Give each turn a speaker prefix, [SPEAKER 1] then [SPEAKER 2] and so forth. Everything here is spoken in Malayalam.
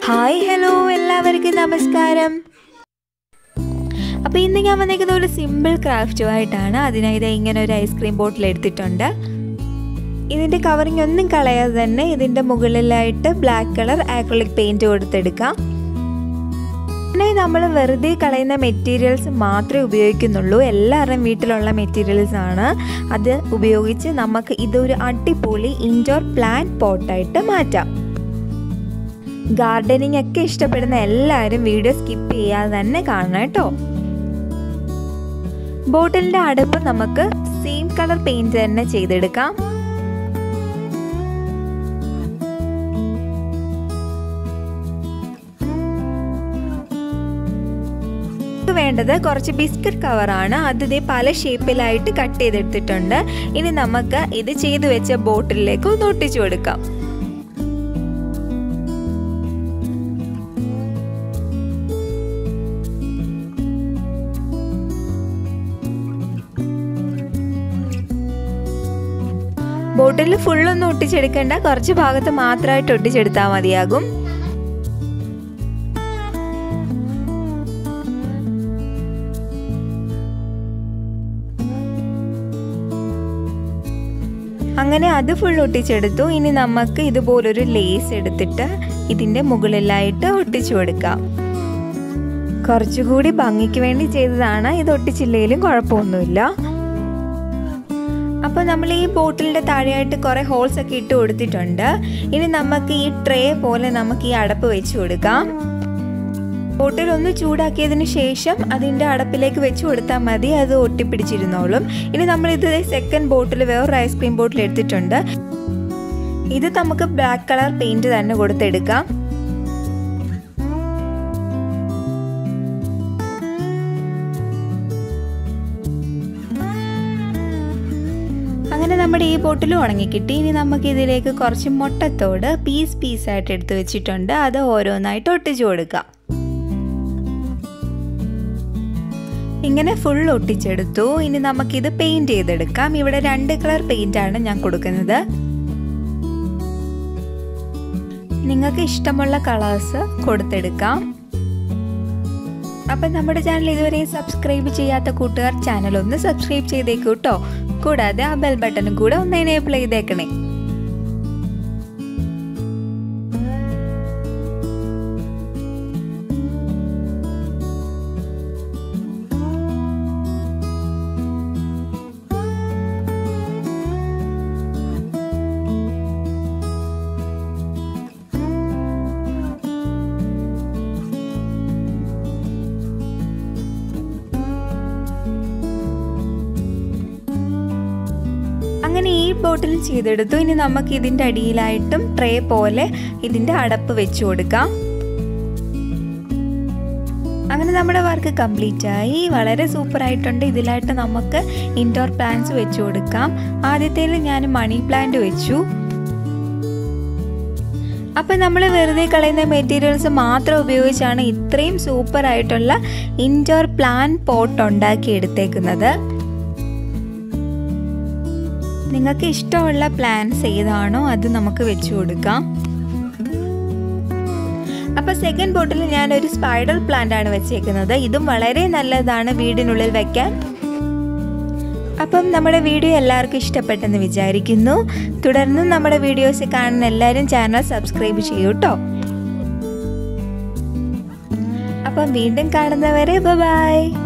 [SPEAKER 1] ഹായ് ഹലോ എല്ലാവർക്കും നമസ്കാരം അപ്പോൾ ഇന്ന് ഞാൻ വന്നേക്കുന്ന ഒരു സിമ്പിൾ ക്രാഫ്റ്റുമായിട്ടാണ് അതിനായി ഇത് ഇങ്ങനെ ഒരു ഐസ്ക്രീം ബോട്ടിൽ എടുത്തിട്ടുണ്ട് ഇതിൻ്റെ കവറിങ് ഒന്നും കളയാതെ തന്നെ ഇതിൻ്റെ മുകളിലായിട്ട് ബ്ലാക്ക് കളർ ആക്രിലിക് പെയിൻറ്റ് കൊടുത്തെടുക്കാം പിന്നെ നമ്മൾ വെറുതെ കളയുന്ന മെറ്റീരിയൽസ് മാത്രമേ ഉപയോഗിക്കുന്നുള്ളൂ എല്ലാവരുടെയും വീട്ടിലുള്ള മെറ്റീരിയൽസ് ആണ് അത് ഉപയോഗിച്ച് നമുക്ക് ഇതൊരു അടിപൊളി ഇൻഡോർ പ്ലാന്റ് പോട്ടായിട്ട് മാറ്റാം ഗാർഡനിങ് ഒക്കെ ഇഷ്ടപ്പെടുന്ന എല്ലാവരും വീഡിയോ സ്കിപ്പ് ചെയ്യാതെ തന്നെ കാണണം കേട്ടോ ബോട്ടിലിൻ്റെ അടുപ്പ് നമുക്ക് സെയിം കളർ പെയിൻറ് തന്നെ ചെയ്തെടുക്കാം വേണ്ടത് കുറച്ച് ബിസ്ക്കറ്റ് കവറാണ് അത് ഇതേ പല ഷേപ്പിലായിട്ട് കട്ട് ചെയ്തെടുത്തിട്ടുണ്ട് ഇനി നമുക്ക് ഇത് ചെയ്തു വെച്ച ബോട്ടിലേക്ക് ഒന്ന് ഒട്ടിച്ചു കൊടുക്കാം ബോട്ടിൽ ഫുള്ളൊന്നും ഒട്ടിച്ചെടുക്കേണ്ട കുറച്ച് ഭാഗത്ത് മാത്രമായിട്ട് ഒട്ടിച്ചെടുത്താൽ മതിയാകും അങ്ങനെ അത് ഫുൾ ഒട്ടിച്ചെടുത്തു ഇനി നമുക്ക് ഇതുപോലൊരു ലേസ് എടുത്തിട്ട് ഇതിൻ്റെ മുകളിലായിട്ട് ഒട്ടിച്ചു കൊടുക്കാം കുറച്ചുകൂടി ഭംഗിക്ക് വേണ്ടി ചെയ്തതാണ് ഇത് ഒട്ടിച്ചില്ലെങ്കിലും കുഴപ്പമൊന്നുമില്ല അപ്പോൾ നമ്മൾ ഈ ബോട്ടിലിൻ്റെ താഴെയായിട്ട് കുറേ ഹോൾസ് ഒക്കെ ഇട്ട് കൊടുത്തിട്ടുണ്ട് ഇനി നമുക്ക് ഈ ട്രേ പോലെ നമുക്ക് ഈ അടപ്പ് വെച്ച് കൊടുക്കാം ബോട്ടിൽ ഒന്ന് ചൂടാക്കിയതിന് ശേഷം അതിൻ്റെ അടപ്പിലേക്ക് വെച്ച് കൊടുത്താൽ മതി അത് ഒട്ടിപ്പിടിച്ചിരുന്നോളും ഇനി നമ്മൾ ഇത് സെക്കൻഡ് ബോട്ടിൽ വേറൊരു ഐസ്ക്രീം ബോട്ടിൽ എടുത്തിട്ടുണ്ട് ഇത് നമുക്ക് ബ്ലാക്ക് കളർ പെയിൻറ് തന്നെ കൊടുത്തെടുക്കാം അങ്ങനെ നമ്മുടെ ഈ ബോട്ടിൽ ഉണങ്ങിക്കിട്ടി ഇനി നമുക്ക് ഇതിലേക്ക് കുറച്ച് മുട്ടത്തോട് പീസ് പീസായിട്ട് എടുത്ത് വെച്ചിട്ടുണ്ട് അത് ഓരോന്നായിട്ട് ഒട്ടിച്ചു കൊടുക്കാം ഇങ്ങനെ ഫുൾ ഒട്ടിച്ചെടുത്തു ഇനി നമുക്കിത് പെയിൻറ് ചെയ്തെടുക്കാം ഇവിടെ രണ്ട് കളർ പെയിൻ്റ് ആണ് ഞാൻ കൊടുക്കുന്നത് നിങ്ങൾക്ക് ഇഷ്ടമുള്ള കളേഴ്സ് കൊടുത്തെടുക്കാം അപ്പം നമ്മുടെ ചാനൽ ഇതുവരെ സബ്സ്ക്രൈബ് ചെയ്യാത്ത കൂട്ടുകാർ ചാനൽ ഒന്ന് സബ്സ്ക്രൈബ് ചെയ്തേക്കൂ കേട്ടോ കൂടാതെ ആ ബെൽ ബട്ടണും കൂടെ ഒന്ന് എനേബിൾ ചെയ്തേക്കണേ അങ്ങനെ ഈ ബോട്ടിൽ ചെയ്തെടുത്തു ഇനി നമുക്ക് ഇതിൻ്റെ അടിയിലായിട്ടും ട്രേ പോലെ ഇതിൻ്റെ അടപ്പ് വെച്ച് കൊടുക്കാം അങ്ങനെ നമ്മുടെ വർക്ക് കംപ്ലീറ്റ് ആയി വളരെ സൂപ്പർ ആയിട്ടുണ്ട് ഇതിലായിട്ട് നമുക്ക് ഇൻഡോർ പ്ലാന്റ്സ് വെച്ച് കൊടുക്കാം ആദ്യത്തേൽ ഞാൻ മണി പ്ലാന്റ് വെച്ചു അപ്പം നമ്മൾ വെറുതെ കളയുന്ന മെറ്റീരിയൽസ് മാത്രം ഉപയോഗിച്ചാണ് ഇത്രയും സൂപ്പർ ആയിട്ടുള്ള ഇൻഡോർ പ്ലാൻ പോട്ട് ഉണ്ടാക്കി എടുത്തേക്കുന്നത് നിങ്ങൾക്ക് ഇഷ്ടമുള്ള പ്ലാൻസ് ഏതാണോ അത് നമുക്ക് വെച്ചു കൊടുക്കാം അപ്പോൾ സെക്കൻഡ് ബോട്ടിൽ ഞാൻ ഒരു സ്പൈഡർ പ്ലാന്റ് ആണ് വെച്ചേക്കുന്നത് ഇതും വളരെ നല്ലതാണ് വീടിനുള്ളിൽ വെക്കാൻ അപ്പം നമ്മുടെ വീഡിയോ എല്ലാവർക്കും ഇഷ്ടപ്പെട്ടെന്ന് വിചാരിക്കുന്നു തുടർന്നും നമ്മുടെ വീഡിയോസ് കാണുന്ന എല്ലാവരും ചാനൽ സബ്സ്ക്രൈബ് ചെയ്യൂ കേട്ടോ അപ്പം വീണ്ടും കാണുന്നവരെ ബൈ